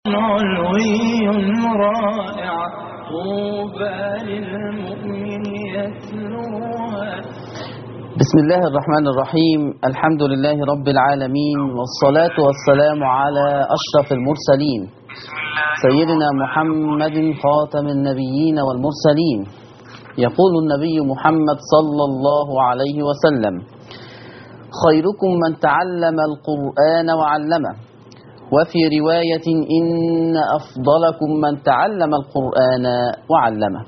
علوي رائع طوبى للمؤمن يتلوها بسم الله الرحمن الرحيم الحمد لله رب العالمين والصلاة والسلام على أشرف المرسلين سيدنا محمد خاتم النبيين والمرسلين يقول النبي محمد صلى الله عليه وسلم خيركم من تعلم القرآن وعلمه وفي رواية إن أفضلكم من تعلم القرآن وعلمه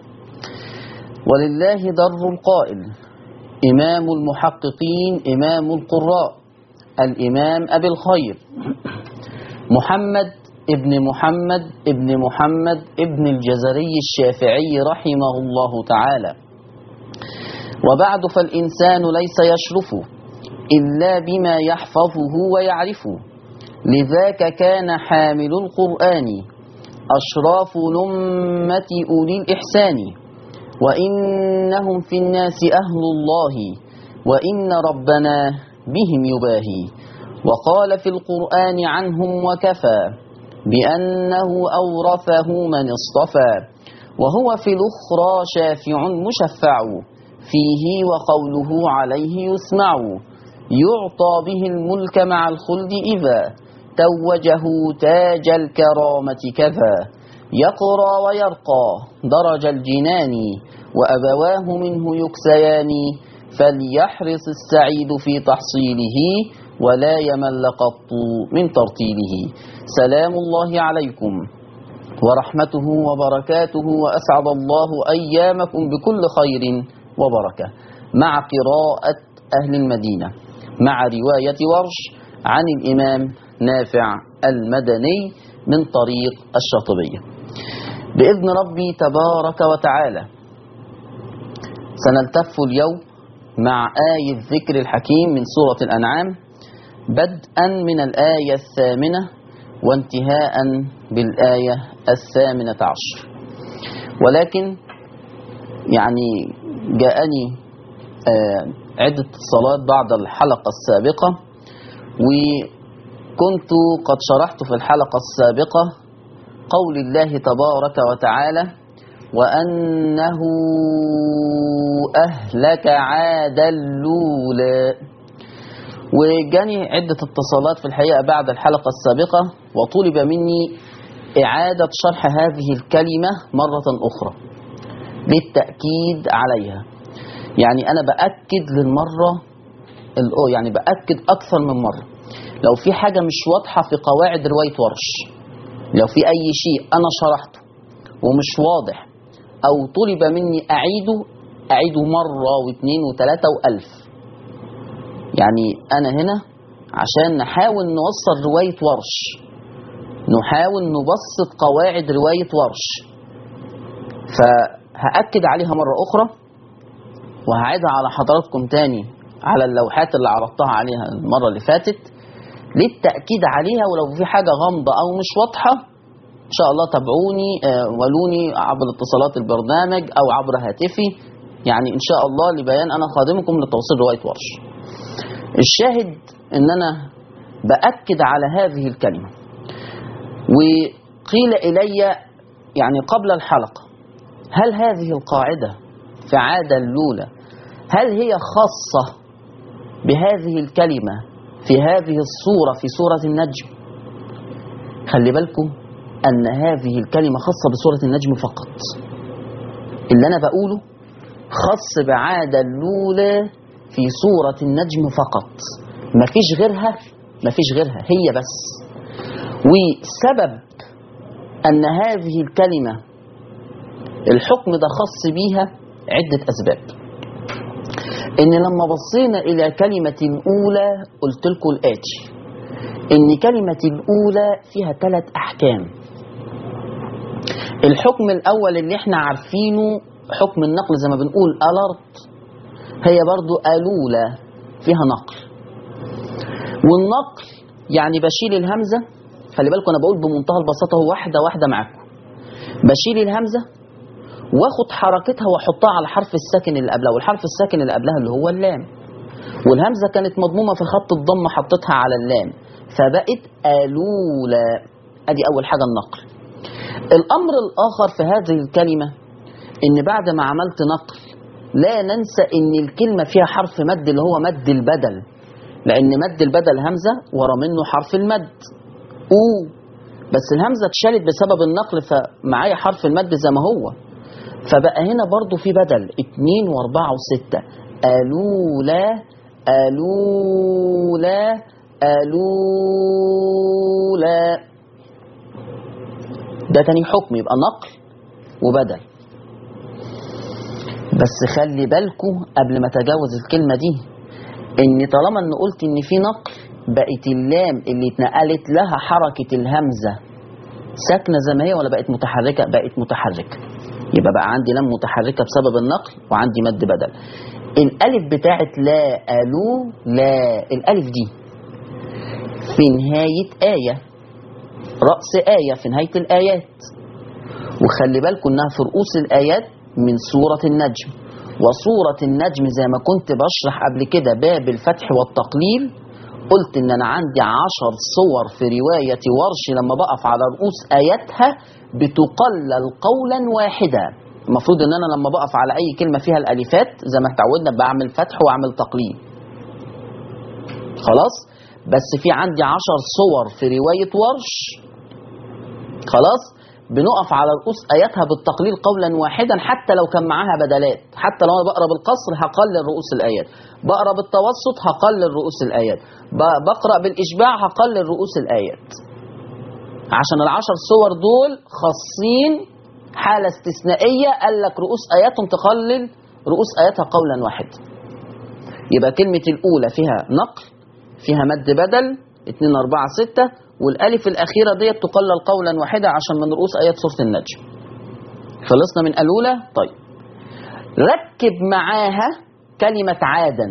ولله در القائل إمام المحققين إمام القراء الإمام أبي الخير محمد ابن محمد ابن محمد ابن الجزري الشافعي رحمه الله تعالى وبعد فالإنسان ليس يشرف إلا بما يحفظه ويعرفه لذاك كان حامل القرآن أشراف الأمة أولي الإحسان وإنهم في الناس أهل الله وإن ربنا بهم يباهي وقال في القرآن عنهم وكفى بأنه أورثه من اصطفى وهو في الأخرى شافع مشفع فيه وقوله عليه يسمع يعطى به الملك مع الخلد إذا توجه تاج الكرامة كذا يقرى ويرقى درج الجنان وأبواه منه يكسيان فليحرص السعيد في تحصيله ولا يمل قط من ترتيله سلام الله عليكم ورحمته وبركاته وأسعد الله أيامكم بكل خير وبركة مع قراءة أهل المدينة مع رواية ورش عن الإمام نافع المدني من طريق الشاطبية بإذن ربي تبارك وتعالى سنلتف اليوم مع آية الذكر الحكيم من سورة الأنعام بدءا من الآية الثامنة وانتهاء بالآية الثامنة عشر ولكن يعني جاءني آه عدة اتصالات بعد الحلقة السابقة وكنت قد شرحت في الحلقة السابقة قول الله تبارك وتعالى وأنه أهلك عاد الأولى وجاني عدة اتصالات في الحقيقة بعد الحلقة السابقة وطلب مني إعادة شرح هذه الكلمة مرة أخرى للتأكيد عليها يعني أنا بأكد للمرة يعني بأكد أكثر من مرة لو في حاجة مش واضحة في قواعد رواية ورش لو في أي شيء أنا شرحته ومش واضح أو طلب مني أعيده أعيده مرة واثنين وثلاثة وألف يعني أنا هنا عشان نحاول نوصل رواية ورش نحاول نبسط قواعد رواية ورش فهأكد عليها مرة أخرى وهعيدها على حضراتكم تاني على اللوحات اللي عرضتها عليها المرة اللي فاتت للتأكيد عليها ولو في حاجة غامضة أو مش واضحة إن شاء الله تابعوني ولوني عبر اتصالات البرنامج أو عبر هاتفي يعني إن شاء الله لبيان أنا خادمكم لتوصيل رواية ورش الشاهد إن أنا بأكد على هذه الكلمة وقيل إلي يعني قبل الحلقة هل هذه القاعدة في عادة الأولى هل هي خاصة بهذه الكلمة في هذه الصورة في سورة النجم خلي بالكم أن هذه الكلمة خاصة بسورة النجم فقط اللي أنا بقوله خاص بعادة الأولى في سورة النجم فقط مفيش غيرها مفيش غيرها هي بس وسبب أن هذه الكلمة الحكم ده خاص بيها عدة أسباب إن لما بصينا إلى كلمة الأولى قلت لكم الآتي إن كلمة الأولى فيها ثلاث أحكام الحكم الأول اللي احنا عارفينه حكم النقل زي ما بنقول ألرت هي برضو ألولة فيها نقل والنقل يعني بشيل الهمزة خلي بالكم أنا بقول بمنتهى البساطة هو واحدة واحدة معاكم بشيل الهمزة واخد حركتها واحطها على الحرف الساكن اللي قبلها والحرف الساكن اللي قبلها اللي هو اللام والهمزة كانت مضمومة في خط الضم حطيتها على اللام فبقت ألولة ادي اول حاجه النقل الامر الاخر في هذه الكلمه ان بعد ما عملت نقل لا ننسى ان الكلمه فيها حرف مد اللي هو مد البدل لان مد البدل همزه ورا منه حرف المد او بس الهمزه اتشالت بسبب النقل فمعايا حرف المد زي ما هو فبقى هنا برضو في بدل اتنين واربعة وستة ألولا ألولا ألولا ده تاني حكم يبقى نقل وبدل بس خلي بالكو قبل ما تجاوز الكلمة دي ان طالما ان قلت ان في نقل بقت اللام اللي اتنقلت لها حركة الهمزة ساكنة زي ما هي ولا بقت متحركة بقت متحركة يبقى بقى عندي لام متحركة بسبب النقل وعندي مد بدل الألف بتاعت لا ألو لا الألف دي في نهاية آية رأس آية في نهاية الآيات وخلي بالكم إنها في رؤوس الآيات من سورة النجم وسورة النجم زي ما كنت بشرح قبل كده باب الفتح والتقليل قلت ان انا عندي عشر صور في رواية ورش لما بقف على رؤوس اياتها بتقلل قولا واحدا المفروض ان انا لما بقف على اي كلمة فيها الالفات زي ما اتعودنا بعمل فتح واعمل تقليل خلاص بس في عندي عشر صور في رواية ورش خلاص بنقف على رؤوس اياتها بالتقليل قولا واحدا حتى لو كان معاها بدلات حتى لو انا بقرا بالقصر هقلل رؤوس الايات بقرا بالتوسط هقلل رؤوس الايات ب- بقرا بالاشباع هقلل رؤوس الايات عشان العشر صور دول خاصين حالة استثنائية قال لك رؤوس آياتهم تقلل رؤوس آياتها قولا واحدا يبقى كلمة الأولى فيها نقل فيها مد بدل 2 4 6 والالف الاخيره ديت تقلل قولا واحدا عشان من رؤوس ايات سوره النجم خلصنا من الاولى طيب ركب معاها كلمه عادا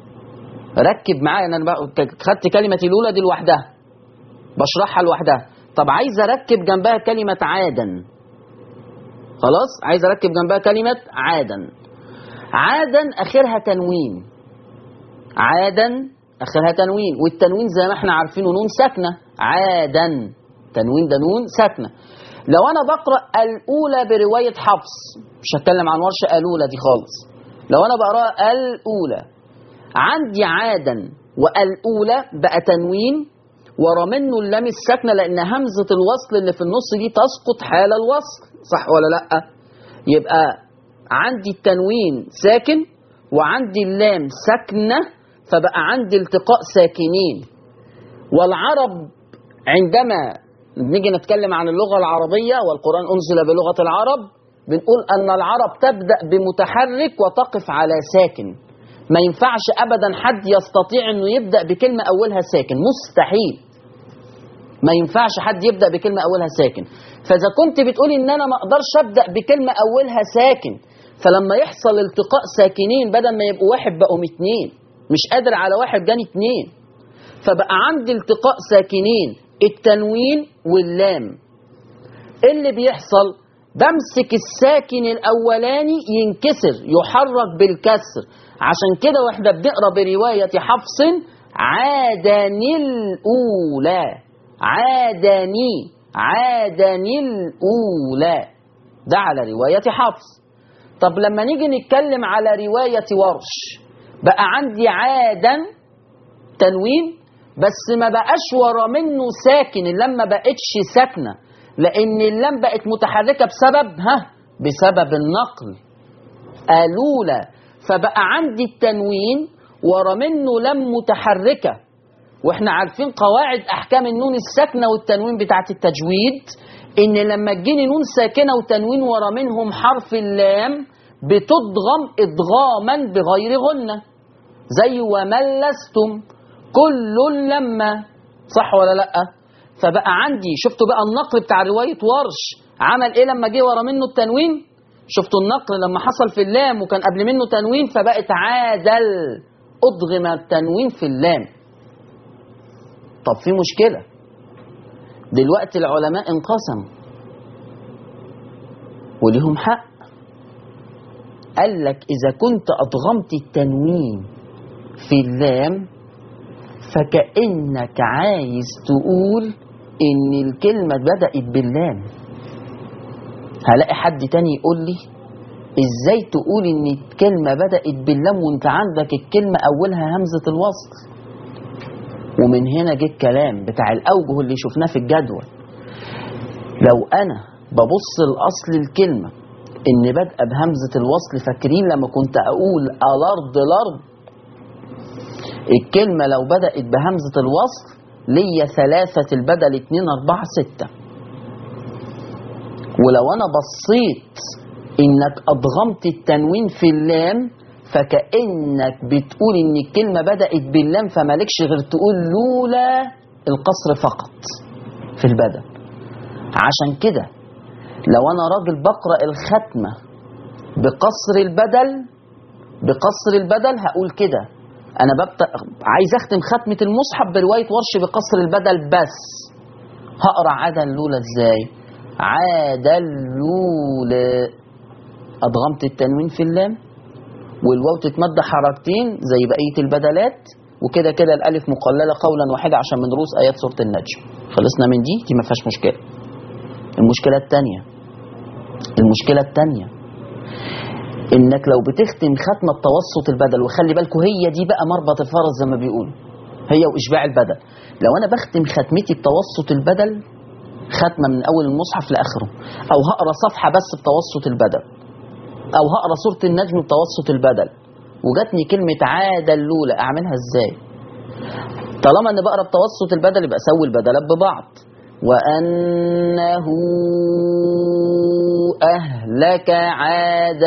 ركب معايا انا بقى خدت كلمه الاولى دي لوحدها بشرحها لوحدها طب عايز اركب جنبها كلمه عادا خلاص عايز اركب جنبها كلمه عادا عادا اخرها تنوين عادا اخرها تنوين والتنوين زي ما احنا عارفينه نون ساكنه عادا تنوين ده نون ساكنه لو انا بقرا الاولى بروايه حفص مش هتكلم عن ورشه الاولى دي خالص لو انا بقراها الاولى عندي عادا والاولى بقى تنوين ورا منه اللام الساكنه لان همزه الوصل اللي في النص دي تسقط حال الوصل صح ولا لا يبقى عندي التنوين ساكن وعندي اللام ساكنه فبقى عندي التقاء ساكنين والعرب عندما نيجي نتكلم عن اللغة العربية والقرآن أنزل بلغة العرب بنقول أن العرب تبدأ بمتحرك وتقف على ساكن ما ينفعش أبدا حد يستطيع أنه يبدأ بكلمة أولها ساكن مستحيل ما ينفعش حد يبدأ بكلمة أولها ساكن فإذا كنت بتقولي إن أنا ما أقدرش أبدأ بكلمة أولها ساكن فلما يحصل التقاء ساكنين بدل ما يبقوا واحد بقوا اتنين مش قادر على واحد جاني اتنين فبقى عندي التقاء ساكنين التنوين واللام إيه اللي بيحصل بمسك الساكن الاولاني ينكسر يحرك بالكسر عشان كده واحنا بنقرا بروايه حفص عادني الاولى عادني عادني الاولى ده على روايه حفص طب لما نيجي نتكلم على روايه ورش بقى عندي عادا تنوين بس ما بقاش ورا منه ساكن اللام ما بقتش ساكنه لان اللام بقت متحركه بسبب ها بسبب النقل الولى فبقى عندي التنوين ورا منه لام متحركه واحنا عارفين قواعد احكام النون الساكنه والتنوين بتاعه التجويد ان لما تجيني نون ساكنه وتنوين ورا منهم حرف اللام بتضغم ادغاما بغير غنه زي وملستم كل لما صح ولا لا فبقى عندي شفتوا بقى النقل بتاع روايه ورش عمل ايه لما جه ورا منه التنوين شفتوا النقل لما حصل في اللام وكان قبل منه تنوين فبقت عادل ادغم التنوين في اللام طب في مشكله دلوقتي العلماء انقسموا وليهم حق قال لك اذا كنت ادغمت التنوين في اللام فكأنك عايز تقول ان الكلمة بدأت باللام هلاقي حد تاني يقول لي ازاي تقول ان الكلمة بدأت باللام وانت عندك الكلمة اولها همزة الوصل ومن هنا جه الكلام بتاع الاوجه اللي شفناه في الجدول لو انا ببص لاصل الكلمة ان بادئه بهمزة الوصل فاكرين لما كنت اقول الارض الارض الكلمة لو بدأت بهمزة الوصل ليا ثلاثة البدل اتنين اربعة ستة ولو انا بصيت انك ادغمت التنوين في اللام فكأنك بتقول ان الكلمة بدأت باللام فمالكش غير تقول لولا القصر فقط في البدل عشان كده لو انا راجل بقرأ الختمة بقصر البدل بقصر البدل هقول كده انا ببدأ عايز اختم ختمة المصحف برواية ورش بقصر البدل بس هقرا عدل لولا ازاي عدل لولا ادغمت التنوين في اللام والواو تتمد حركتين زي بقية البدلات وكده كده الالف مقللة قولا واحدا عشان من رؤوس ايات سورة النجم خلصنا من دي دي ما فيهاش مشكلة المشكلة التانية المشكلة التانية انك لو بتختم ختمة توسط البدل وخلي بالكوا هي دي بقى مربط الفرس زي ما بيقولوا هي واشباع البدل لو انا بختم ختمتي بتوسط البدل ختمة من اول المصحف لاخره او هقرا صفحة بس بتوسط البدل او هقرا سورة النجم بتوسط البدل وجاتني كلمة عادة الأولى أعملها إزاي؟ طالما أنا بقرا بتوسط البدل يبقى أسوي البدلات ببعض وأنه أهلك عاد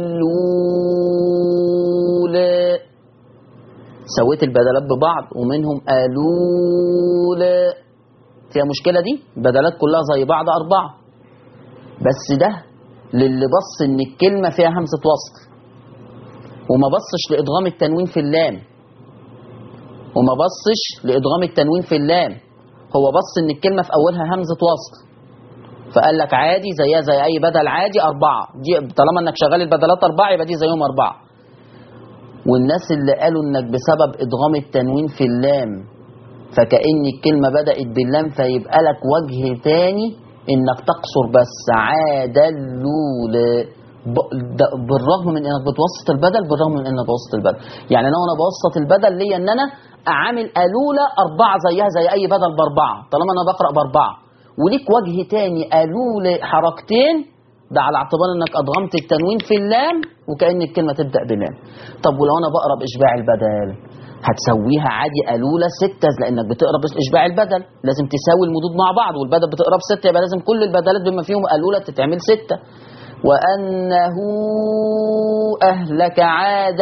الأولى سويت البدلات ببعض ومنهم ألولى فيها مشكلة دي البدلات كلها زي بعض أربعة بس ده للي بص إن الكلمة فيها همزة وصل وما بصش لإدغام التنوين في اللام وما بصش لإدغام التنوين في اللام هو بص إن الكلمة في أولها همزة وصل فقال لك عادي زيها زي أي بدل عادي أربعة دي طالما إنك شغال البدلات أربعة يبقى دي زيهم أربعة والناس اللي قالوا إنك بسبب إدغام التنوين في اللام فكأن الكلمة بدأت باللام فيبقى لك وجه تاني إنك تقصر بس عادلوا ب- ده بالرغم من انك بتوسط البدل بالرغم من انك بوسط البدل يعني انا وانا بوسط البدل ليا ان انا اعامل الولى اربعه زيها زي اي بدل باربعه طالما انا بقرا باربعه وليك وجه تاني الولى حركتين ده على اعتبار انك ادغمت التنوين في اللام وكان الكلمه تبدا بلام طب ولو انا بقرا باشباع البدل هتسويها عادي الولى ستة لانك بتقرا باشباع البدل لازم تساوي المدود مع بعض والبدل بتقرا بستة يبقى لازم كل البدلات بما فيهم الولى تتعمل ستة وأنه أهلك عاد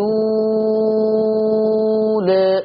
الأولى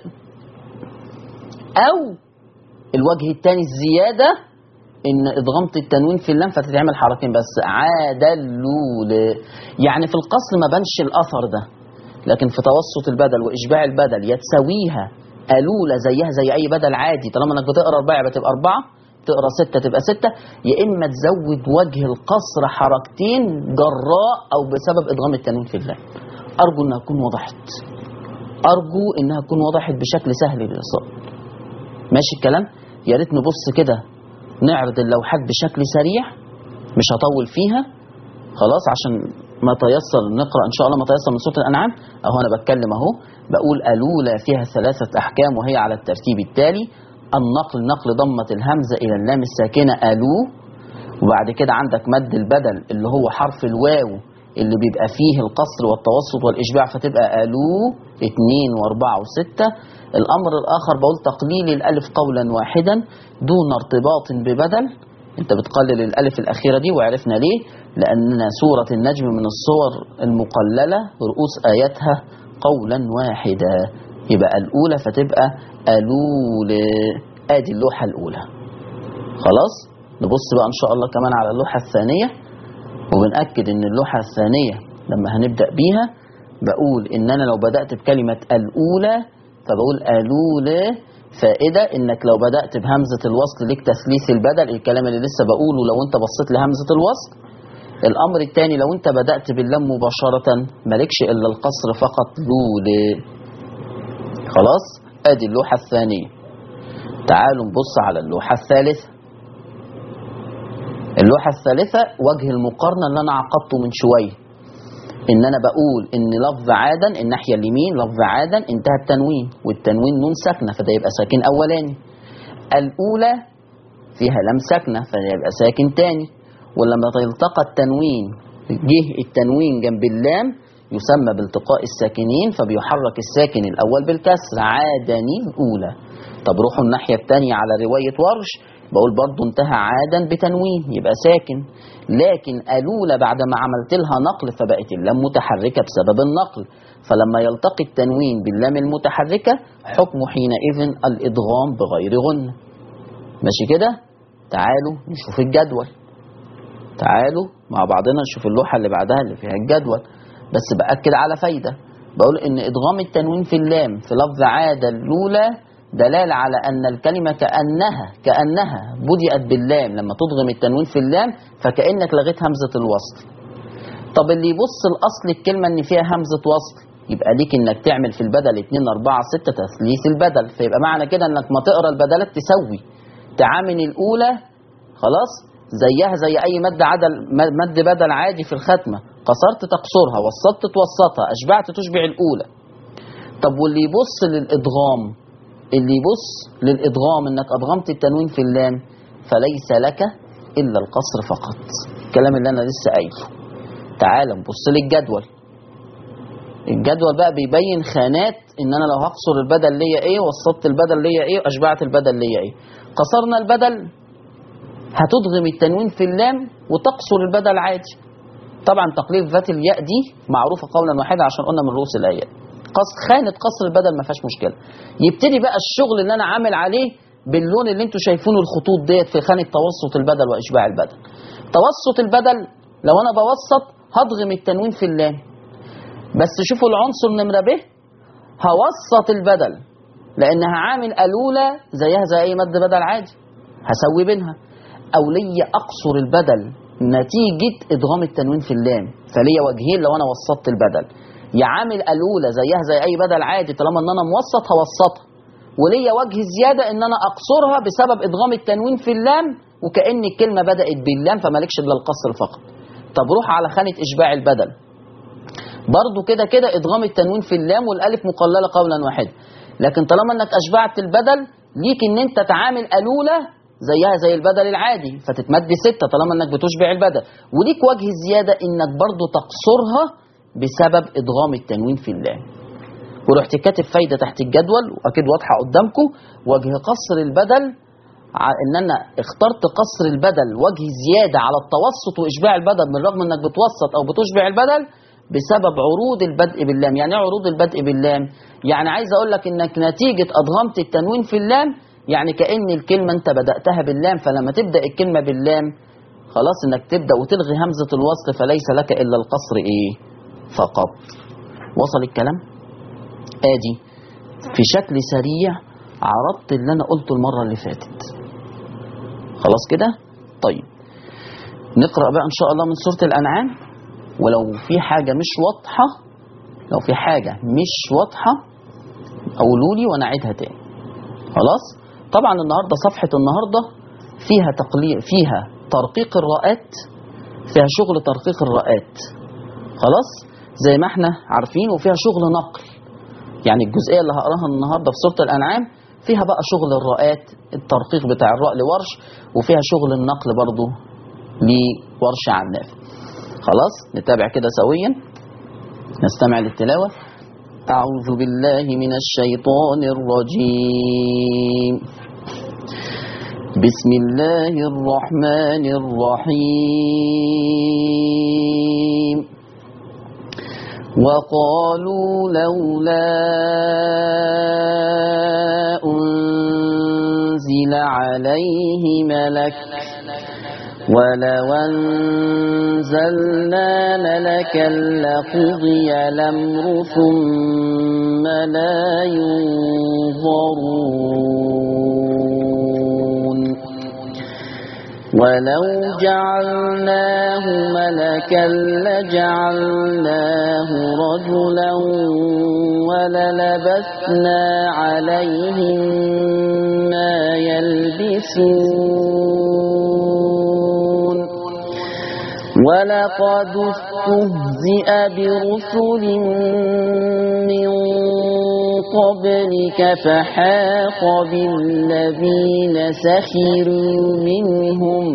أو الوجه الثاني الزيادة إن إدغمت التنوين في اللام فتتعمل حركتين بس عاد الأولى يعني في القصر ما بانش الأثر ده لكن في توسط البدل وإشباع البدل يتساويها ألولة زيها زي أي بدل عادي طالما إنك بتقرا أربعة يبقى تبقى أربعة تقرا ستة تبقى ستة يا إما تزود وجه القصر حركتين جراء أو بسبب إدغام التنوين في اللام أرجو إنها تكون وضحت أرجو إنها تكون وضحت بشكل سهل للإصاب ماشي الكلام يا ريت نبص كده نعرض اللوحات بشكل سريع مش هطول فيها خلاص عشان ما تيسر نقرا ان شاء الله ما تيسر من سوره الانعام اهو انا بتكلم اهو بقول الاولى فيها ثلاثه احكام وهي على الترتيب التالي النقل نقل ضمه الهمزه الى اللام الساكنه الو وبعد كده عندك مد البدل اللي هو حرف الواو اللي بيبقى فيه القصر والتوسط والإشباع فتبقى ألو اتنين واربعة وستة الأمر الآخر بقول تقليل الألف قولا واحدا دون ارتباط ببدل انت بتقلل الألف الأخيرة دي وعرفنا ليه لأن سورة النجم من الصور المقللة رؤوس آياتها قولا واحدا يبقى الأولى فتبقى ألول آدي اللوحة الأولى خلاص نبص بقى إن شاء الله كمان على اللوحة الثانية وبنأكد إن اللوحة الثانية لما هنبدأ بيها بقول إن أنا لو بدأت بكلمة الأولى فبقول ألولى فائدة إنك لو بدأت بهمزة الوصل ليك تثليث البدل الكلام اللي لسه بقوله لو أنت بصيت لهمزة الوصل الأمر الثاني لو أنت بدأت باللام مباشرة مالكش إلا القصر فقط لولى خلاص ادي اللوحة الثانية تعالوا نبص على اللوحة الثالثة اللوحة الثالثة وجه المقارنة اللي أنا عقدته من شوية إن أنا بقول إن لفظ عادا الناحية اليمين لفظ عادا انتهى التنوين والتنوين نون ساكنة فده يبقى ساكن أولاني الأولى فيها لام ساكنة فده يبقى ساكن تاني ولما يلتقى التنوين جه التنوين جنب اللام يسمى بالتقاء الساكنين فبيحرك الساكن الأول بالكسر عادني الأولى طب روحوا الناحية التانية على رواية ورش بقول برضو انتهى عادا بتنوين يبقى ساكن لكن ألولى بعد ما عملت لها نقل فبقت اللام متحركة بسبب النقل فلما يلتقي التنوين باللام المتحركة حكمه حينئذ الإدغام بغير غنة ماشي كده تعالوا نشوف الجدول تعالوا مع بعضنا نشوف اللوحة اللي بعدها اللي فيها الجدول بس بأكد على فايدة بقول إن إدغام التنوين في اللام في لفظ عادة الأولى دلالة على أن الكلمة كأنها كأنها بدأت باللام لما تضغم التنوين في اللام فكأنك لغيت همزة الوصل طب اللي يبص الأصل الكلمة إن فيها همزة وصل يبقى ليك إنك تعمل في البدل 2 4 6 تثليث البدل فيبقى معنى كده إنك ما تقرا البدلات تسوي تعامل الأولى خلاص زيها زي أي مد عدل مد بدل عادي في الختمة قصرت تقصرها وسطت توسطها أشبعت تشبع الأولى طب واللي يبص للإدغام اللي يبص للإدغام إنك أدغمت التنوين في اللام فليس لك إلا القصر فقط الكلام اللي أنا لسه قايله تعال نبص للجدول الجدول بقى بيبين خانات ان انا لو هقصر البدل ليا ايه وسطت البدل ليا ايه واشبعت البدل ليا ايه قصرنا البدل هتدغم التنوين في اللام وتقصر البدل عادي طبعا تقليل ذات الياء دي معروفه قولا واحدا عشان قلنا من رؤوس الايات قص خانه قصر البدل ما فيهاش مشكله يبتدي بقى الشغل اللي انا عامل عليه باللون اللي انتوا شايفينه الخطوط ديت في خانه توسط البدل واشباع البدل توسط البدل لو انا بوسط هضغم التنوين في اللام بس شوفوا العنصر نمره ب هوسط البدل لانها عامل الولى زيها زي اي مد بدل عادي هسوي بينها او ليا اقصر البدل نتيجه ادغام التنوين في اللام فليا وجهين لو انا وسطت البدل يا عامل الولى زيها زي اي بدل عادي طالما ان انا موسط هوسطها وليا وجه زياده ان انا اقصرها بسبب ادغام التنوين في اللام وكان الكلمه بدات باللام فمالكش الا القصر فقط طب روح على خانه اشباع البدل برضو كده كده ادغام التنوين في اللام والالف مقلله قولا واحدا لكن طالما انك اشبعت البدل ليك ان انت تعامل الولى زيها زي البدل العادي فتتمد ستة طالما انك بتشبع البدل وليك وجه زيادة انك برضو تقصرها بسبب ادغام التنوين في اللام ورحت كاتب فايدة تحت الجدول واكيد واضحة قدامكم وجه قصر البدل ان انا اخترت قصر البدل وجه زيادة على التوسط واشباع البدل من رغم انك بتوسط او بتشبع البدل بسبب عروض البدء باللام يعني ايه عروض البدء باللام يعني عايز اقول لك انك نتيجة ادغمت التنوين في اللام يعني كأن الكلمة انت بدأتها باللام فلما تبدأ الكلمة باللام خلاص انك تبدأ وتلغي همزة الوصل فليس لك الا القصر ايه فقط وصل الكلام ادي في شكل سريع عرضت اللي انا قلته المرة اللي فاتت خلاص كده طيب نقرأ بقى ان شاء الله من سورة الانعام ولو في حاجة مش واضحة لو في حاجة مش واضحة قولوا لي وانا اعيدها تاني خلاص طبعا النهارده صفحة النهارده فيها تقليل فيها ترقيق الراءات فيها شغل ترقيق الراءات خلاص زي ما احنا عارفين وفيها شغل نقل يعني الجزئية اللي هقراها النهارده في سورة الأنعام فيها بقى شغل الراءات الترقيق بتاع الراء لورش وفيها شغل النقل برضو لورش عن نافع خلاص نتابع كده سويا نستمع للتلاوة أعوذ بالله من الشيطان الرجيم بسم الله الرحمن الرحيم وقالوا لولا أنزل عليه ملك ولو أنزلنا ملكا لقضي الأمر ثم لا ينظرون ولو جعلناه ملكا لجعلناه رجلا وللبسنا عليهم ما يلبسون ولقد استهزئ برسل من قبلك فحاق بالذين سخروا منهم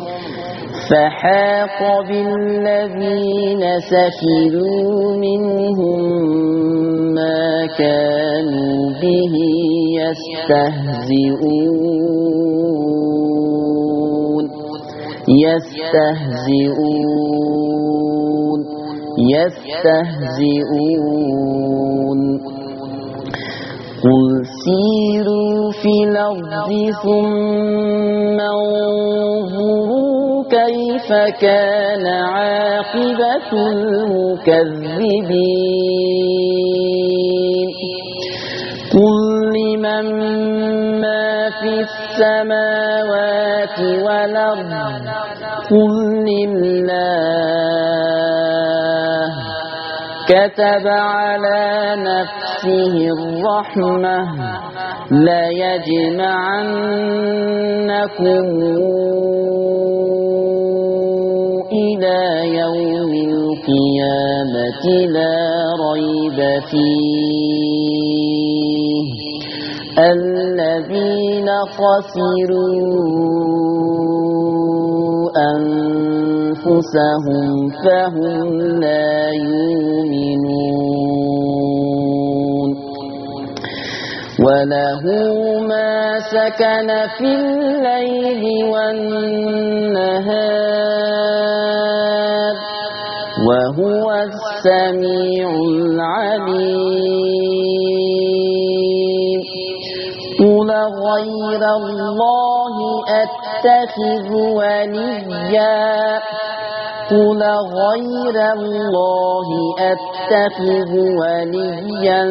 فحاق بالذين سخروا منهم ما كانوا به يستهزئون يستهزئون يستهزئون قل سيروا في الأرض ثم انظروا كيف كان عاقبة المكذبين قل لمن ما في السماوات والأرض قل لله كتب على نفسه الرحمة ليجمعنكم إلى يوم القيامة لا ريب فيه الذين خسروا أنفسهم فهم لا يؤمنون وله ما سكن في الليل والنهار وهو السميع العليم قل غير الله أتخذ وليا قل غير الله أتخذ وليا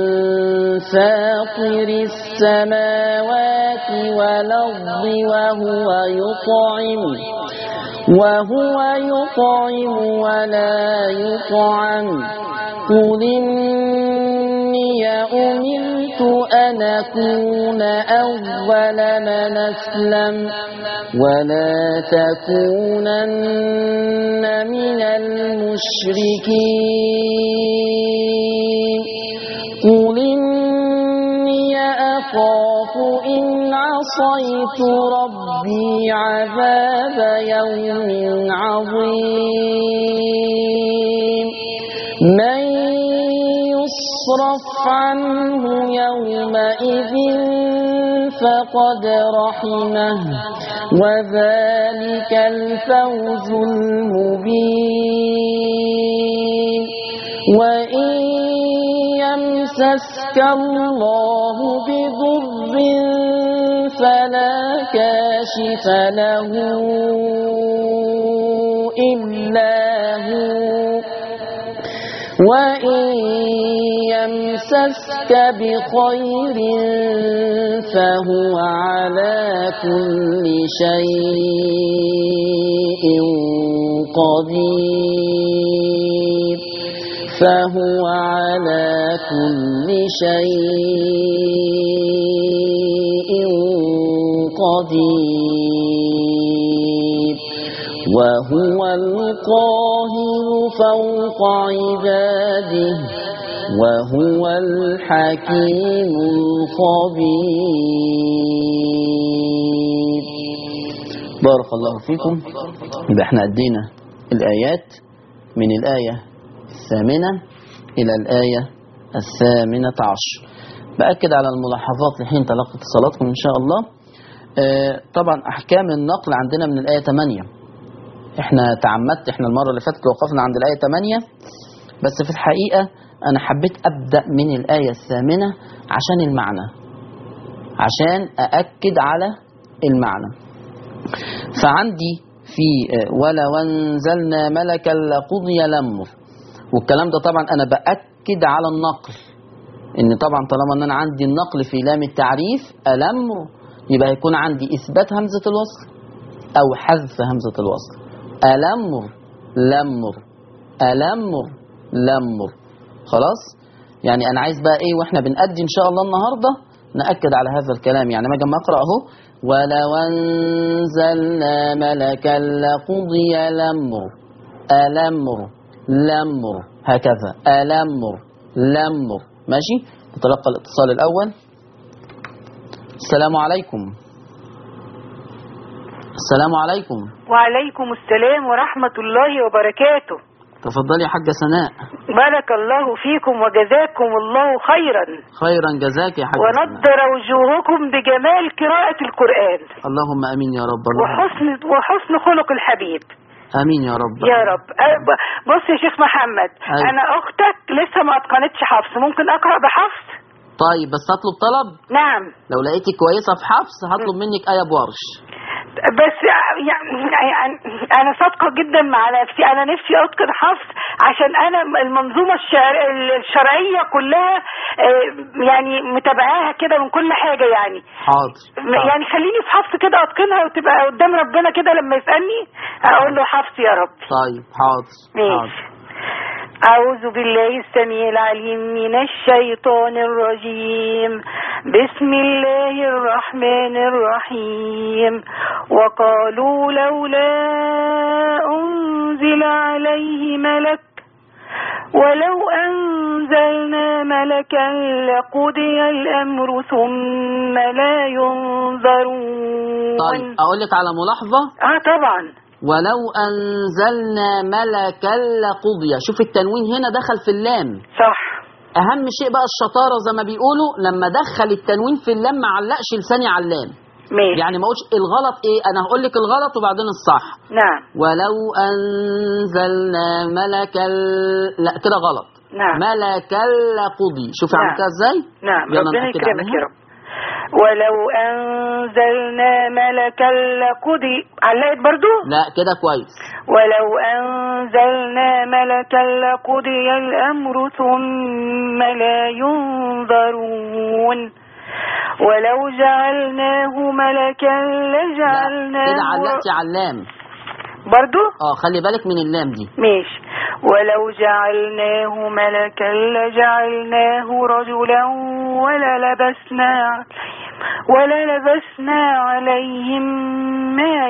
فاطر السماوات والأرض وهو يطعم وهو يطعم ولا يطعم قل إني أمرت أن أكون أول من أسلم ولا تكونن من المشركين قل إني أخاف إن عصيت ربي عذاب يوم عظيم من يصرف عنه يومئذ فقد رحمه وذلك الفوز المبين وإن يمسسك الله بضر فلا كاشف له إلا هو وإن يمسسك بخير فهو على كل شيء قدير فهو على كل شيء قدير وهو القاهر فوق عباده وهو الحكيم الخبير بارك الله فيكم يبقى احنا ادينا الآيات من الآية الثامنة إلى الآية الثامنة عشر بأكد على الملاحظات لحين تلقي اتصالاتكم إن شاء الله آه، طبعا أحكام النقل عندنا من الآية 8 احنا تعمدت احنا المرة اللي فاتت وقفنا عند الآية 8 بس في الحقيقة أنا حبيت أبدأ من الآية الثامنة عشان المعنى عشان أأكد على المعنى فعندي في آه، ولو أنزلنا ملكا لقضي الأمر والكلام ده طبعا أنا بأكد على النقل إن طبعا طالما إن أنا عندي النقل في لام التعريف الأمر يبقى هيكون عندي إثبات همزة الوصل أو حذف همزة الوصل ألمر لمر ألمر لمر خلاص يعني أنا عايز بقى إيه وإحنا بنأدي إن شاء الله النهاردة نأكد على هذا الكلام يعني ما جمع أقرأ أهو ولو أنزلنا ملكا لقضي الأمر ألمر لمر هكذا ألمر لمر ماشي نتلقى الاتصال الأول السلام عليكم السلام عليكم وعليكم السلام ورحمة الله وبركاته تفضلي يا حاجة سناء بارك الله فيكم وجزاكم الله خيرا خيرا جزاك يا حاجة سناء ونضر وجوهكم بجمال قراءة القرآن اللهم امين يا رب اللهم وحسن وحسن خلق الحبيب امين يا رب يا رب أه، ب- بص يا شيخ محمد أيوة. انا اختك لسه ما اتقنتش حفص ممكن اقرا بحفص طيب بس هطلب طلب نعم لو لقيتك كويسة في حفص هطلب منك آية بورش بس يعني يعني انا صادقه جدا مع نفسي انا نفسي اتقن حفص عشان انا المنظومه الشعر الشرعيه كلها آه، يعني متابعاها كده من كل حاجه يعني حاضر حاضر. يعني خليني في حفص كده اتقنها وتبقى قدام ربنا كده لما يسالني اقول له حفص يا رب طيب حاضر حاضر ماشي أعوذ بالله السميع العليم من الشيطان الرجيم بسم الله الرحمن الرحيم وقالوا لولا أنزل عليه ملك ولو أنزلنا ملكا لقضي الأمر ثم لا ينظرون طيب اقول لك على ملاحظة آه طبعا ولو انزلنا ملكا لقضي شوف التنوين هنا دخل في اللام صح اهم شيء بقى الشطارة زي ما بيقولوا لما دخل التنوين في اللام ما علقش لساني على اللام ماشي يعني ما اقولش الغلط ايه انا هقول لك الغلط وبعدين الصح نعم ولو انزلنا ملكا لا كده غلط نعم ملكا لقضي شوف نعم. عملتها ازاي نعم يلا ربنا نأكد يكرمك عليها. يا رب ولو أنزلنا ملكا لقضي علقت برضو لا كده كويس ولو أنزلنا ملكا لقضي الأمر ثم لا ينظرون ولو جعلناه ملكا لا، لجعلناه كده علقتي على اللام برضو اه خلي بالك من اللام دي ماشي ولو جعلناه ملكا لجعلناه رجلا وللبسنا عليهم وللبسنا عليهم ما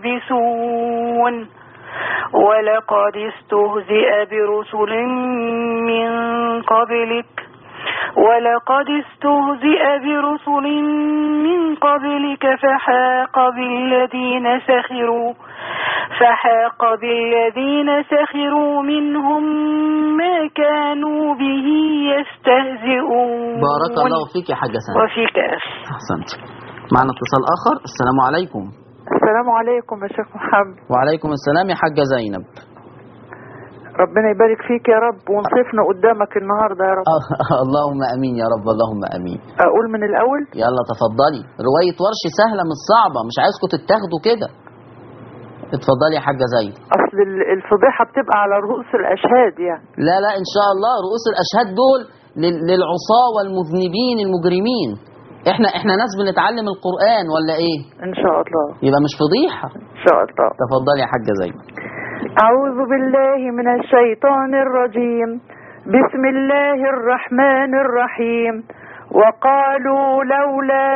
يلبسون ولقد استهزئ برسل من قبلك ولقد استهزئ برسل من قبلك فحاق بالذين سخروا فحاق بالذين سخروا منهم ما كانوا به يستهزئون بارك الله فيك يا حاجة سنة وفيك أخي أحسنت معنا اتصال آخر السلام عليكم السلام عليكم يا شيخ محمد وعليكم السلام يا حاجة زينب ربنا يبارك فيك يا رب ونصفنا قدامك النهارده يا رب اللهم أمين يا رب اللهم أمين اقول من الاول يلا تفضلي رواية ورش سهلة مش صعبة مش عايزكم تتاخدوا كده اتفضلي يا حاجة زينب اصل ال- الفضيحه بتبقى على رؤوس الاشهاد يعني لا لا إن شاء الله رؤوس الأشهاد دول لل- للعصاة والمذنبين المجرمين احنا احنا ناس بنتعلم القرآن ولا ايه ان شاء الله يبقى مش فضيحة ان شاء الله تفضلي يا حاجة زينب اعوذ بالله من الشيطان الرجيم بسم الله الرحمن الرحيم وقالوا لولا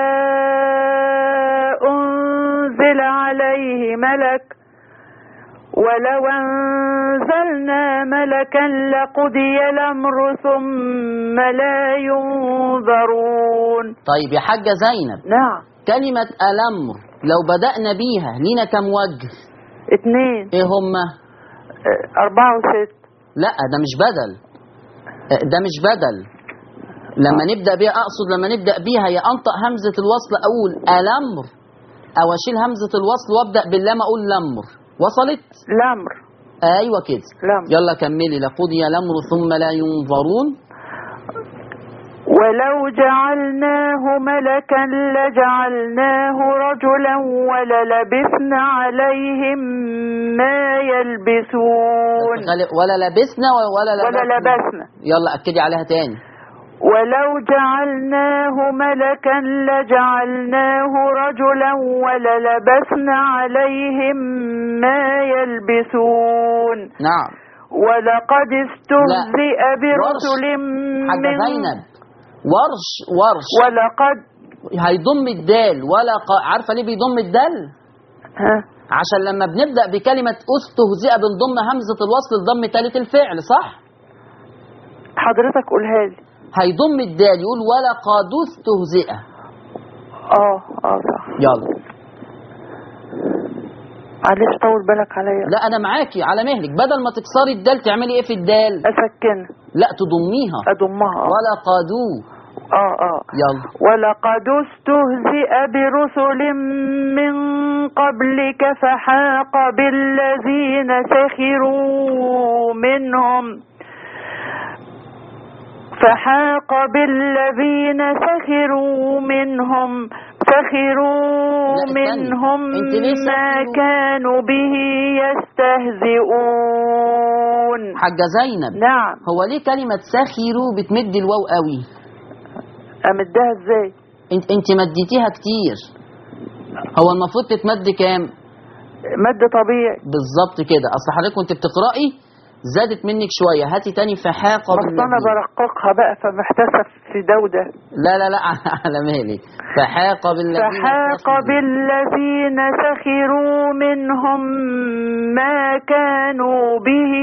انزل عليه ملك ولو انزلنا ملكا لقضي الامر ثم لا ينظرون طيب يا حاجة زينب نعم كلمة الأمر لو بدأنا بيها لينا كم وجه اتنين ايه هما اه، اربعة وست لا ده مش بدل اه، ده مش بدل لما نبدأ بيها أقصد لما نبدأ بيها يا أنطق همزة الوصل أقول الأمر أو أشيل همزة الوصل وأبدأ باللام أقول لمر وصلت الامر أيوة كده الامر يلا كملي لقضي الأمر ثم لا ينظرون ولو جعلناه ملكا لجعلناه رجلا وللبسنا عليهم ما يلبسون بس خلي- ولا لبسنا ولا ولا ولا لبسنا يلا أكدي عليها تاني ولو جعلناه ملكا لجعلناه رجلا وللبسنا عليهم ما يلبسون نعم ولقد استهزئ برسل حاجة من زينب ورش ورش ولقد هيضم الدال ولا ق... عارفة ليه بيضم الدال ها عشان لما بنبدأ بكلمة استهزئ بنضم همزة الوصل لضم ثالث الفعل صح حضرتك قولها لي هيضم الدال يقول ولا قد استهزئ اه اه صح يلا معلش طول بالك عليا لا انا معاكي على مهلك بدل ما تكسري الدال تعملي ايه في الدال اسكنها لا تضميها اضمها اه ولا قادو اه اه يلا ولقد استهزئ برسل من قبلك فحاق بالذين سخروا منهم فحاق بالذين سخروا منهم سخروا لا، استني. منهم انت ليه ما سخروا؟ كانوا به يستهزئون حاجة زينب نعم هو ليه كلمة سخروا بتمد الواو قوي امدها ازاي انت انت مديتيها كتير هو المفروض تتمد كام مد طبيعي بالظبط كده اصل حضرتك كنت بتقرأي زادت منك شوية هاتي تاني فحاق بس انا بالذين. برققها بقى فمحتاسه في ده وده لا لا لا على مهلك فحاق بالذين فحاق سخروا. بالذين سخروا منهم ما كانوا به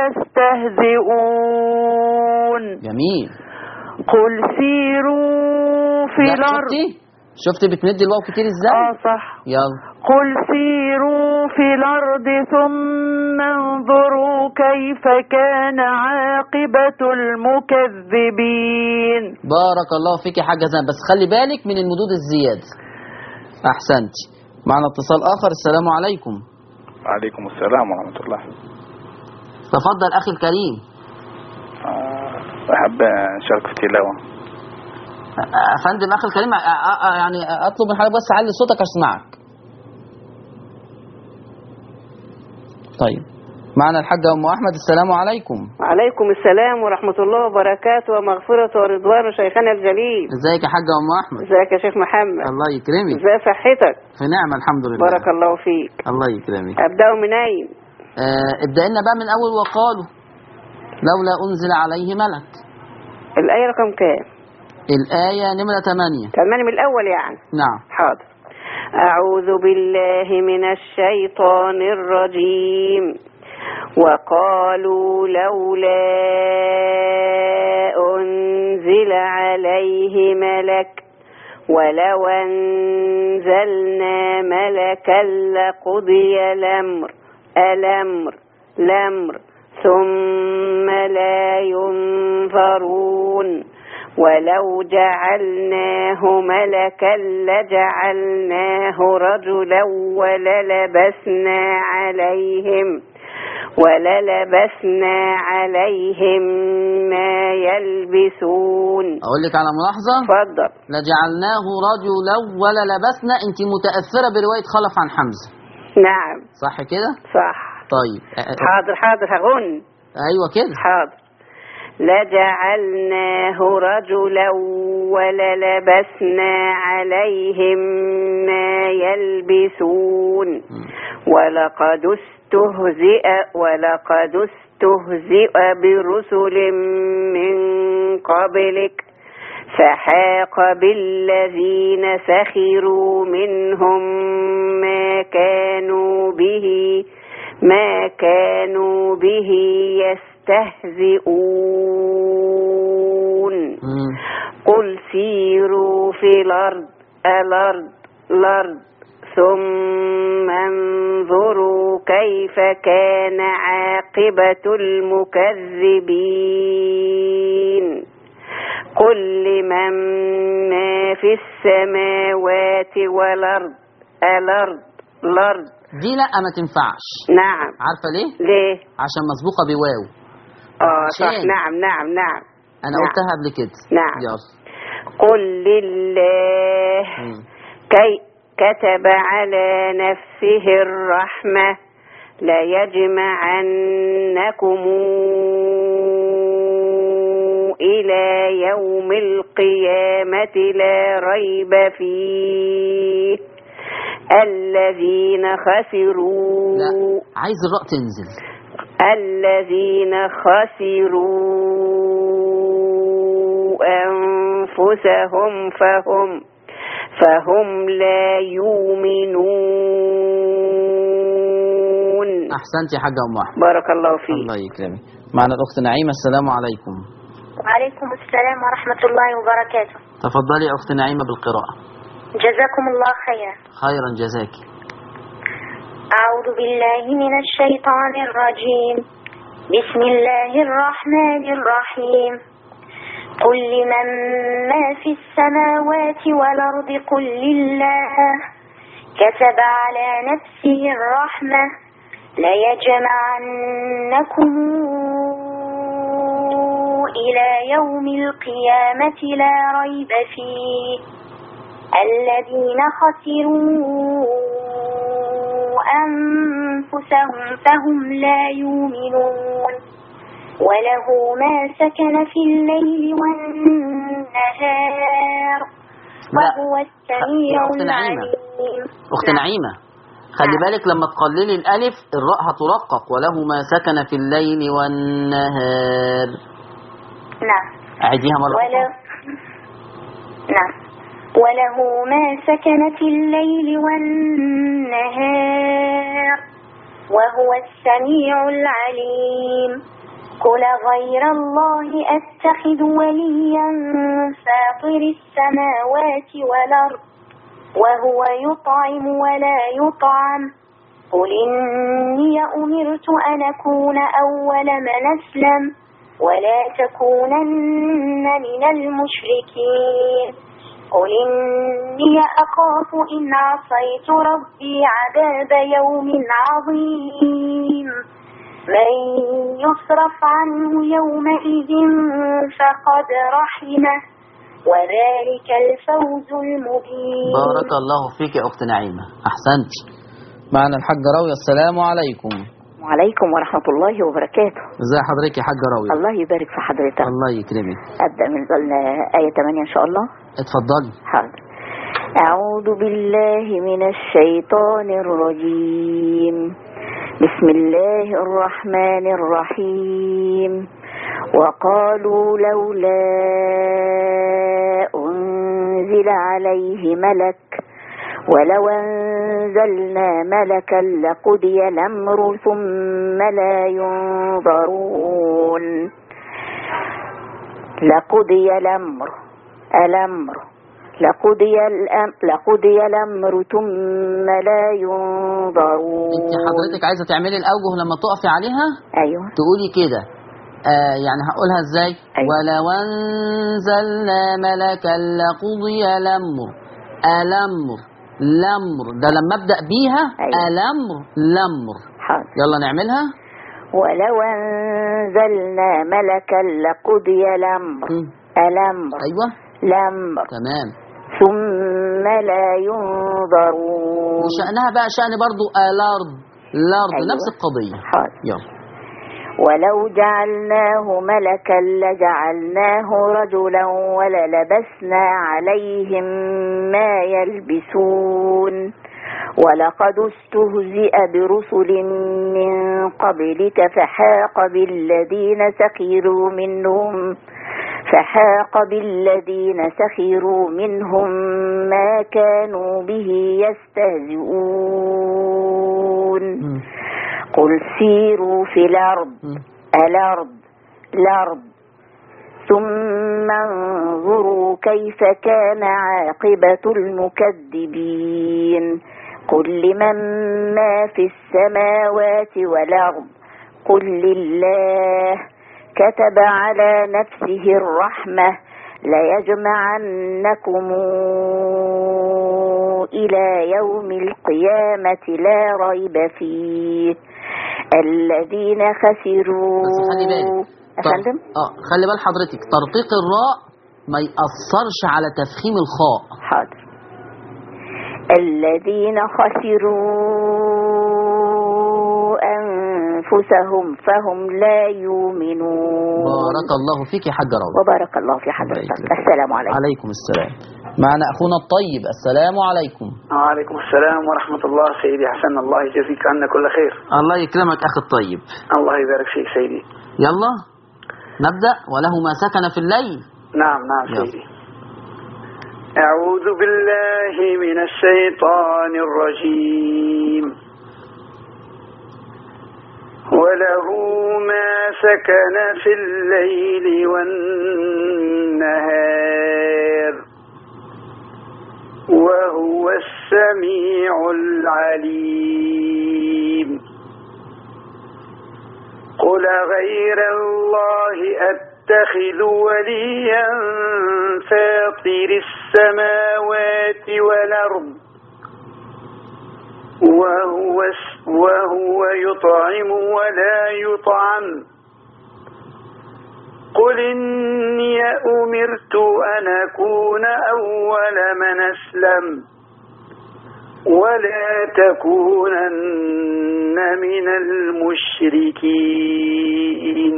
يستهزئون جميل قل سيروا في لا، الارض شفتي شفتي بتمد الواو كتير ازاي اه صح يلا قل سيروا في الأرض ثم انظروا كيف كان عاقبة المكذبين بارك الله فيك يا حاجة زين بس خلي بالك من المدود الزيادة أحسنت معنا اتصال آخر السلام عليكم وعليكم السلام ورحمة الله تفضل أخي الكريم آه، أحب أشارك في التلاوة أ- أفندم أخي الكريم أ- أ- أ- يعني أطلب من حضرتك بس علي صوتك أسمعك طيب معنا الحاجة أم أحمد السلام عليكم وعليكم السلام ورحمة الله وبركاته ومغفرة ورضوان شيخنا الجليل ازيك يا حاجة أم أحمد ازيك يا شيخ محمد الله يكرمك ازاي صحتك في نعمة الحمد لله بارك الله فيك الله يكرمك أبدأ منين آه ابدأ لنا بقى من أول وقالوا لولا أنزل عليه ملك الآية رقم كام الآية نمرة 8 كمان من الأول يعني نعم حاضر أعوذ بالله من الشيطان الرجيم وقالوا لولا أنزل عليه ملك ولو أنزلنا ملكا لقضي الأمر الأمر الأمر ثم لا ينظرون ولو جعلناه ملكا لجعلناه رجلا وللبسنا عليهم وللبسنا عليهم ما يلبسون أقول لك على ملاحظة اتفضل لجعلناه رجلا ولا لبسنا أنت متأثرة برواية خلف عن حمزة نعم صح كده؟ صح طيب آه، آه، حاضر حاضر هغن أيوة كده حاضر لجعلناه رجلا وللبسنا عليهم ما يلبسون ولقد استهزئ ولقد استهزئ برسل من قبلك فحاق بالذين سخروا منهم ما كانوا به ما كانوا به يستهزئون مم. قل سيروا في الأرض الأرض الأرض ثم انظروا كيف كان عاقبة المكذبين قل لمن ما في السماوات والأرض الأرض الأرض دي لا ما تنفعش نعم عارفة ليه؟ ليه عشان مسبوقة بواو اه صح عشان. نعم نعم نعم أنا نعم. قلتها قبل كده نعم. يلا قل لله مم. كي كتب على نفسه الرحمة ليجمعنكم إلى يوم القيامة لا ريب فيه الذين خسروا لا عايز الراء تنزل الذين خسروا أنفسهم فهم فهم لا يؤمنون احسنت يا حاجه ام احمد بارك الله فيك الله يكرمك معنا الاخت نعيمه السلام عليكم وعليكم السلام ورحمة الله وبركاته تفضلي يا اخت نعيمه بالقراءه جزاكم الله خيرا خيرا جزاك أعوذ بالله من الشيطان الرجيم بسم الله الرحمن الرحيم قل لمن ما في السماوات والأرض قل لله كتب على نفسه الرحمة ليجمعنكم إلى يوم القيامة لا ريب فيه الذين خسروا أنفسهم فهم لا يؤمنون وله ما سكن في الليل والنهار لا. وهو السميع يا أخت نعيمة. العليم اخت نعم. نعيمه خلي بالك لما تقللي الالف الراء هترقق وله ما سكن في الليل والنهار نعم اعيديها مره وله أخرى. نعم وله ما سكن في الليل والنهار وهو السميع العليم قل غير الله أتخذ وليا فاطر السماوات والأرض وهو يطعم ولا يطعم قل إني أمرت أن أكون أول من أسلم ولا تكونن من المشركين قل إني أخاف إن عصيت ربي عذاب يوم عظيم من يصرف عنه يومئذ فقد رحمه وذلك الفوز المبين بارك الله فيك يا اخت نعيمه احسنت معنا الحاجه راويه السلام عليكم وعليكم ورحمة الله وبركاته ازي حضرتك يا حاجه راويه الله يبارك في حضرتك الله يكرمك أبدأ من ال- آية 8 إن شاء الله اتفضلي حاضر أعوذ بالله من الشيطان الرجيم بسم الله الرحمن الرحيم وقالوا لولا أنزل عليه ملك ولو أنزلنا ملكا لقضي الأمر ثم لا ينظرون لقضي الأمر الأمر لقضي الأمر, لقضي الأمر ثم لا ينظرون انت حضرتك عايزه تعملي الاوجه لما تقفي عليها أيوه تقولي كده آه يعني هقولها ازاي أيوة. ولو انزلنا ملكا لقضي الامر الامر الامر ده لما ابدا بيها أيوة. الامر الامر حاضر يلا نعملها ولو أنزلنا ملكا لقضي الأمر مم. الأمر ايوه الأمر تمام ثم لا ينظرون وشأنها بقى شأن برضو الارض الارض أيوة. نفس القضيه حاضر يلا ولو جعلناه ملكا لجعلناه رجلا وللبسنا عليهم ما يلبسون ولقد استهزئ برسل من قبلك فحاق بالذين سخروا منهم فحاق بالذين سخروا منهم ما كانوا به يستهزئون مم. قل سيروا في الأرض مم. الأرض الأرض ثم انظروا كيف كان عاقبة المكذبين قل لمن ما في السماوات والأرض قل لله كتب على نفسه الرحمة ليجمعنكم إلى يوم القيامة لا ريب فيه الذين خسروا بس خلي بالك طر- أفندم اه خلي بال حضرتك ترقيق الراء ما يأثرش على تفخيم الخاء حاضر الذين خسروا أنفسهم فهم لا يؤمنون بارك الله فيك يا حاج روضة وبارك الله في حضرتك السلام عليكم عليكم السلام معنا أخونا الطيب السلام عليكم وعليكم السلام ورحمة الله سيدي حسن الله يجزيك عنا كل خير الله يكرمك أخي الطيب الله يبارك فيك سيدي يلا نبدأ وله ما سكن في الليل نعم نعم يلا. سيدي أعوذ بالله من الشيطان الرجيم وله ما سكن في الليل والنهار وهو السميع العليم قل غير الله أتخذ وليا فاطر السماوات والأرض وهو, وهو يطعم ولا يطعم قل إني أمرت أن أكون أول من أسلم ولا تكونن من المشركين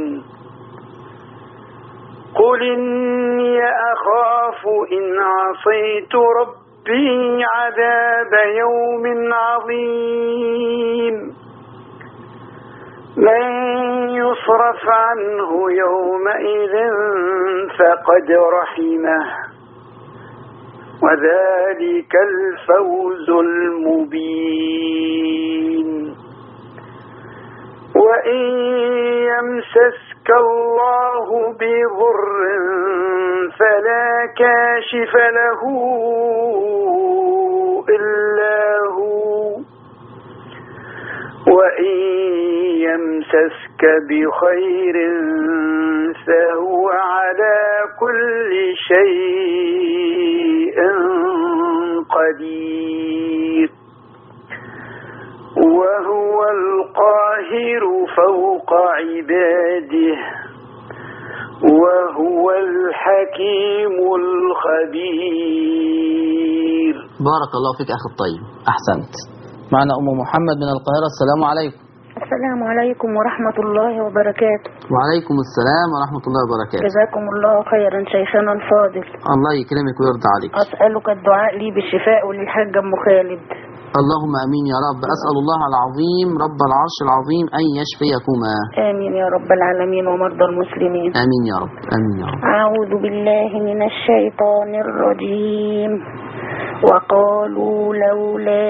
قل إني أخاف إن عصيت ربي عذاب يوم عظيم من يصرف عنه يومئذ فقد رحمه وذلك الفوز المبين وإن يمسسك الله بضر فلا كاشف له إلا هو وإن يمسسك بخير فهو على كل شيء قدير وهو القاهر فوق عباده وهو الحكيم الخبير بارك الله فيك أخي الطيب أحسنت معنا أم محمد من القاهرة السلام عليكم السلام عليكم ورحمة الله وبركاته وعليكم السلام ورحمة الله وبركاته جزاكم الله خيرا شيخنا الفاضل الله يكرمك ويرضى عليك أسألك الدعاء لي بالشفاء وللحاج أم خالد اللهم امين يا رب اسال الله العظيم رب العرش العظيم ان يشفيكما آمين يا رب العالمين ومرضى المسلمين امين يا رب امين يا رب أعوذ بالله من الشيطان الرجيم وقالوا لولا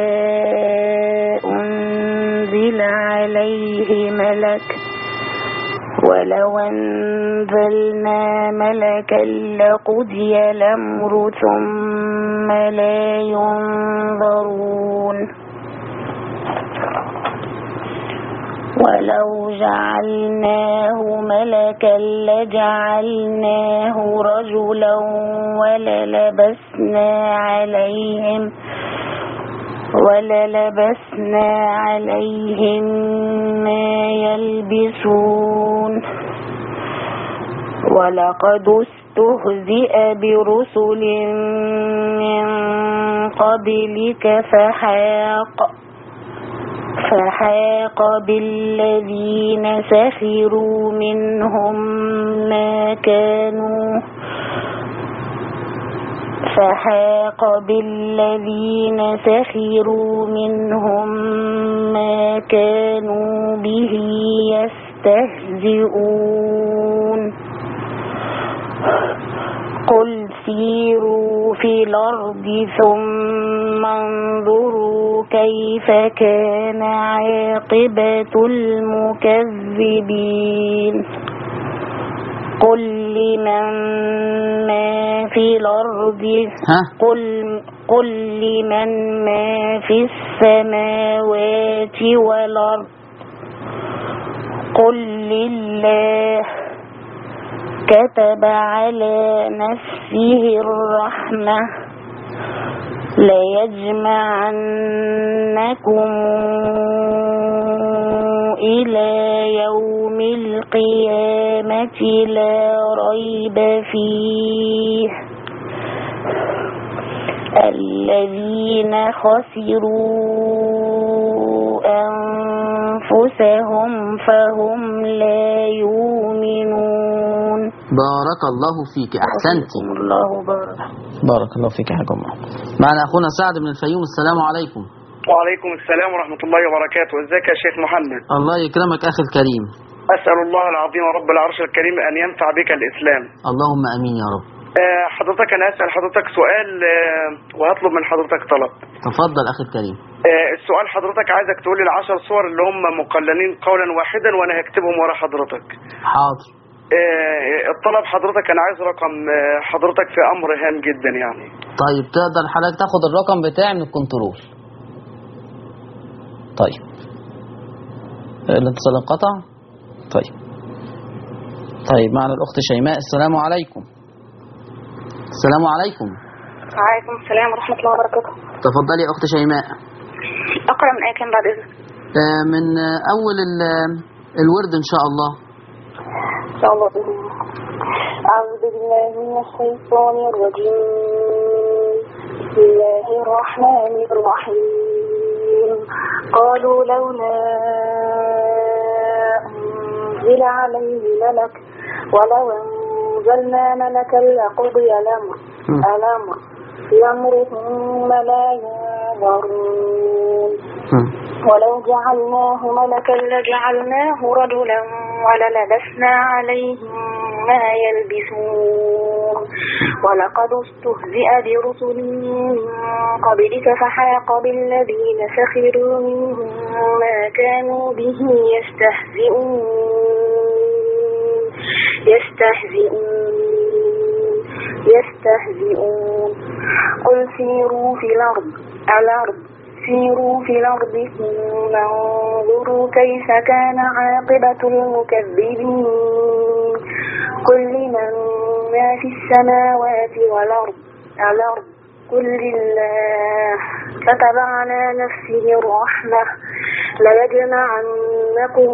أنزل عليه ملك ولو أنزلنا ملكا لقضي الأمر ثم لا ينظرون ولو جعلناه ملكا لجعلناه رجلا وللبسنا عليهم وللبسنا عليهم ما يلبسون ولقد استهزئ برسل من قبلك فحاق فحاق بالذين سخروا منهم ما كانوا فحاق بالذين سخروا منهم ما كانوا به يستهزئون قل سيروا في الأرض ثم انظروا كيف كان عاقبة المكذبين قل لمن ما في الأرض قل, قل لمن ما في السماوات والأرض قل لله كتب على نفسه الرحمة ليجمعنكم إلى يوم القيامة لا ريب فيه الذين خسروا أنفسهم فهم فهم لا يؤمنون بارك الله فيك أحسنتي الله بارك بارك الله فيك يا حاج عمر معنا أخونا سعد بن الفيوم السلام عليكم وعليكم السلام ورحمة الله وبركاته ازيك يا شيخ محمد الله يكرمك أخي الكريم أسأل الله العظيم رب العرش الكريم أن ينفع بك الإسلام اللهم أمين يا رب آه، حضرتك أنا أسأل حضرتك سؤال آه، وهطلب من حضرتك طلب تفضل أخي الكريم آه، السؤال حضرتك عايزك تقول لي العشر صور اللي هم مقللين قولا واحدا وأنا هكتبهم ورا حضرتك حاضر آه، الطلب حضرتك أنا عايز رقم آه، حضرتك في أمر هام جدا يعني طيب تقدر حضرتك تاخد الرقم بتاعي من الكنترول طيب الاتصال انقطع طيب طيب معنا الأخت شيماء السلام عليكم السلام عليكم وعليكم السلام ورحمة الله وبركاته تفضلي يا أخت شيماء أقرأ من آية كام بعد إذنك آه، من آه، أول ال- الورد إن شاء الله إن شاء الله بإذن الله أعوذ بالله من الشيطان الرجيم بسم الله الرحمن الرحيم قالوا لولا أنزل عليه ملك ولو أنزلنا ملكا لقضي الأمر الأمر الأمر ثم لا ينظرون ولو جعلناه ملكا لجعلناه رجلا وللبسنا عليهم ما يلبسون ولقد استهزئ برسل من قبلك فحاق بالذين سخروا منهم ما كانوا به يستهزئون يستهزئون يستهزئون قل سيروا في الأرض الأرض سيروا في الأرض ثم انظروا كيف كان عاقبة المكذبين قل لمن ما في السماوات والأرض الأرض قل لله كتب على نفسه الرحمة ليجمعنكم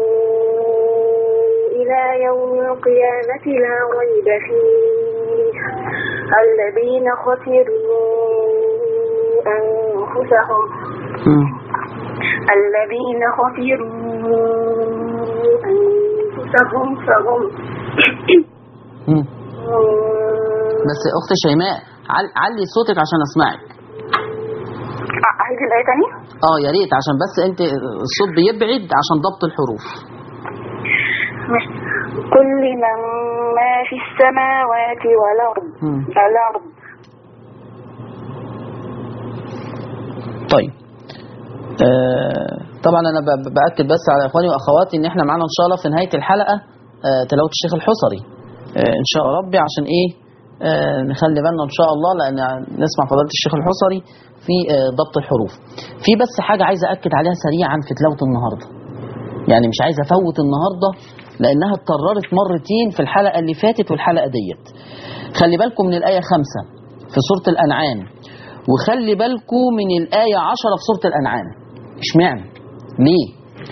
إلى يوم القيامة لا ريب فيه الذين خسروا أنفسهم الذين خسروا أنفسهم فهم مم. بس يا أخت شيماء عل- علي صوتك عشان أسمعك عايز الآية تاني؟ اه يا ريت عشان بس انت الصوت بيبعد عشان ضبط الحروف مش كل من ما في السماوات والأرض مم. الأرض طيب آه طبعا انا ب- باكد بس على اخواني واخواتي ان احنا معانا ان شاء الله في نهايه الحلقه آه تلاوه الشيخ الحصري آه ان شاء ربي عشان ايه آه نخلي بالنا ان شاء الله لان نسمع فضيله الشيخ الحصري في آه ضبط الحروف في بس حاجه عايز اكد عليها سريعا في تلاوه النهارده يعني مش عايز افوت النهارده لانها اتكررت مرتين في الحلقه اللي فاتت والحلقه ديت خلي بالكم من الايه خمسة في سوره الانعام وخلي بالكم من الايه عشرة في سوره الانعام اشمعنى ليه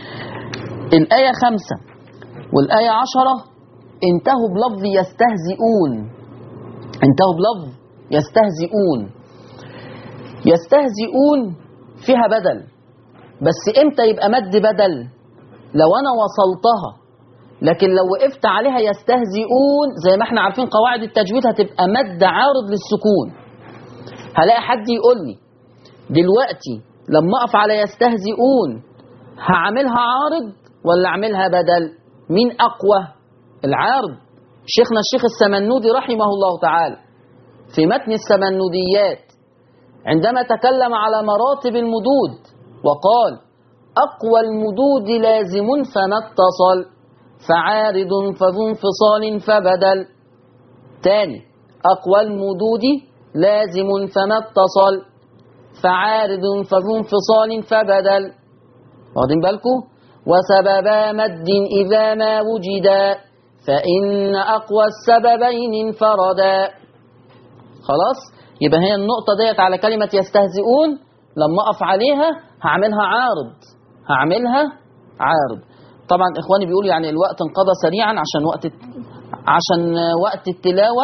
الايه خمسة والايه عشرة انتهوا بلفظ يستهزئون انتهوا بلفظ يستهزئون يستهزئون فيها بدل بس امتى يبقى مد بدل لو انا وصلتها لكن لو وقفت عليها يستهزئون زي ما احنا عارفين قواعد التجويد هتبقى مد عارض للسكون هلاقي حد يقول لي دلوقتي لما اقف على يستهزئون هعملها عارض ولا اعملها بدل مين اقوى العارض شيخنا الشيخ السمنودي رحمه الله تعالى في متن السمنوديات عندما تكلم على مراتب المدود وقال أقوى المدود لازم فما اتصل فعارض فذو انفصال فبدل تاني أقوى المدود لازم فما اتصل فعارض فذو انفصال فبدل واخدين بالكم وسببا مد إذا ما وجدا فإن أقوى السببين انفردا خلاص يبقى هي النقطة ديت على كلمة يستهزئون لما أقف عليها هعملها عارض هعملها عارض طبعا إخواني بيقولوا يعني الوقت انقضى سريعا عشان وقت عشان وقت التلاوة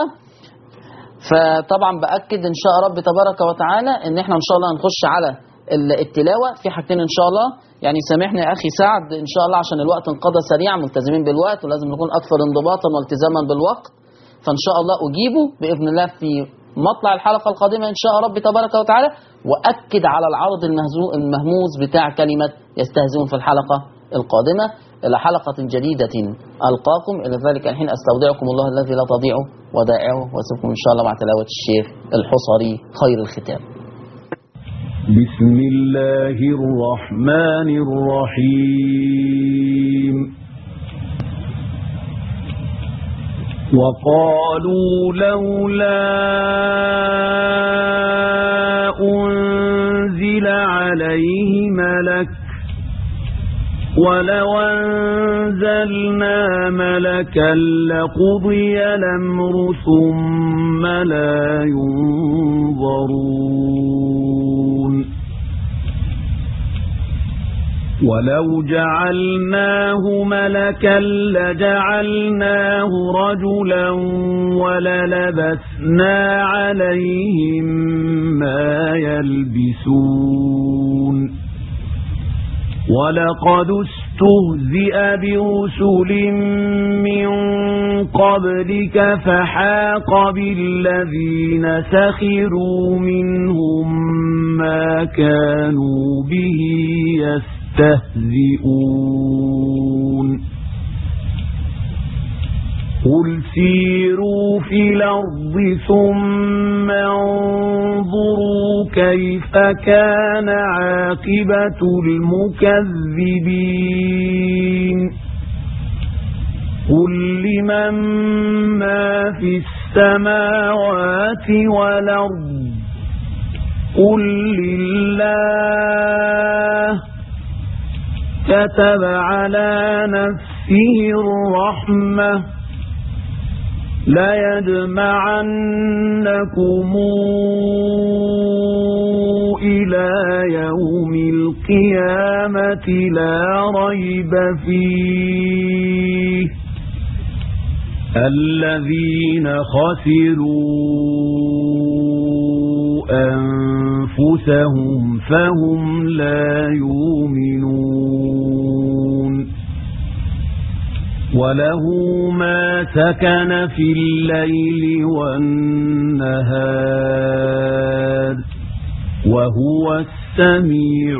فطبعا بأكد إن شاء رب تبارك وتعالى إن إحنا إن شاء الله هنخش على ال- التلاوة في حاجتين إن شاء الله يعني سامحني يا اخي سعد ان شاء الله عشان الوقت انقضى سريعا ملتزمين بالوقت ولازم نكون اكثر انضباطا والتزاما بالوقت فان شاء الله اجيبه باذن الله في مطلع الحلقه القادمه ان شاء رب تبارك وتعالى واكد على العرض المهزو- المهموز بتاع كلمه يستهزئون في الحلقه القادمه الى حلقه جديده القاكم الى ذلك الحين استودعكم الله الذي لا تضيع ودائعه واسيبكم ان شاء الله مع تلاوه الشيخ الحصري خير الختام بسم الله الرحمن الرحيم وقالوا لولا أنزل عليه ملك ولو أنزلنا ملكا لقضي الأمر ثم لا ينظرون ولو جعلناه ملكا لجعلناه رجلا وللبسنا عليهم ما يلبسون ولقد استهزئ برسل من قبلك فحاق بالذين سخروا منهم ما كانوا به يستهزئون قل سيروا في الأرض ثم انظروا كيف كان عاقبة المكذبين قل لمن ما في السماوات والأرض قل لله كتب على نفسه الرحمة ليجمعنكم إلى يوم القيامة لا ريب فيه الذين خسروا أنفسهم فهم لا يؤمنون وله ما سكن في الليل والنهار وهو السميع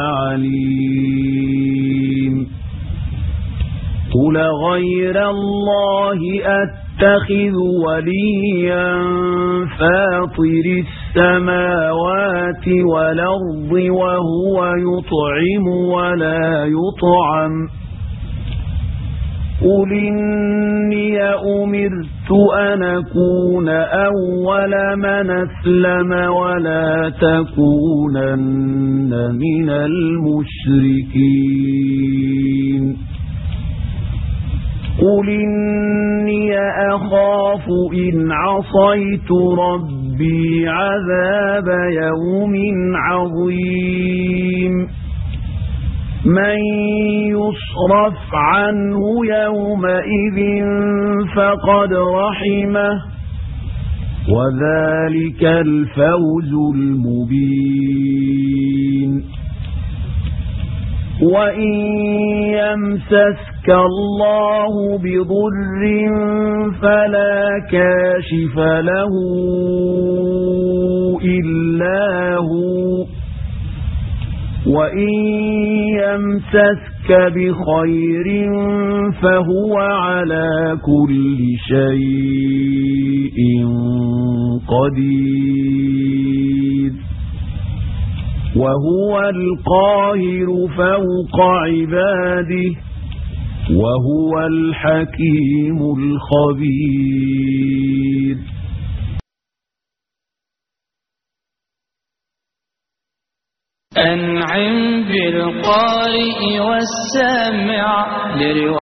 العليم قل غير الله أتخذ وليا فاطر السماوات والأرض وهو يطعم ولا يطعم قل إني أمرت أن أكون أول من أسلم ولا تكونن من المشركين قل إني أخاف إن عصيت ربي عذاب يوم عظيم من يصرف عنه يومئذ فقد رحمه وذلك الفوز المبين وإن يمسسك الله بضر فلا كاشف له إلا هو وإن يمسسك بخير فهو على كل شيء قدير وهو القاهر فوق عباده وهو الحكيم الخبير أنعم بالقارئ والسامع لرواية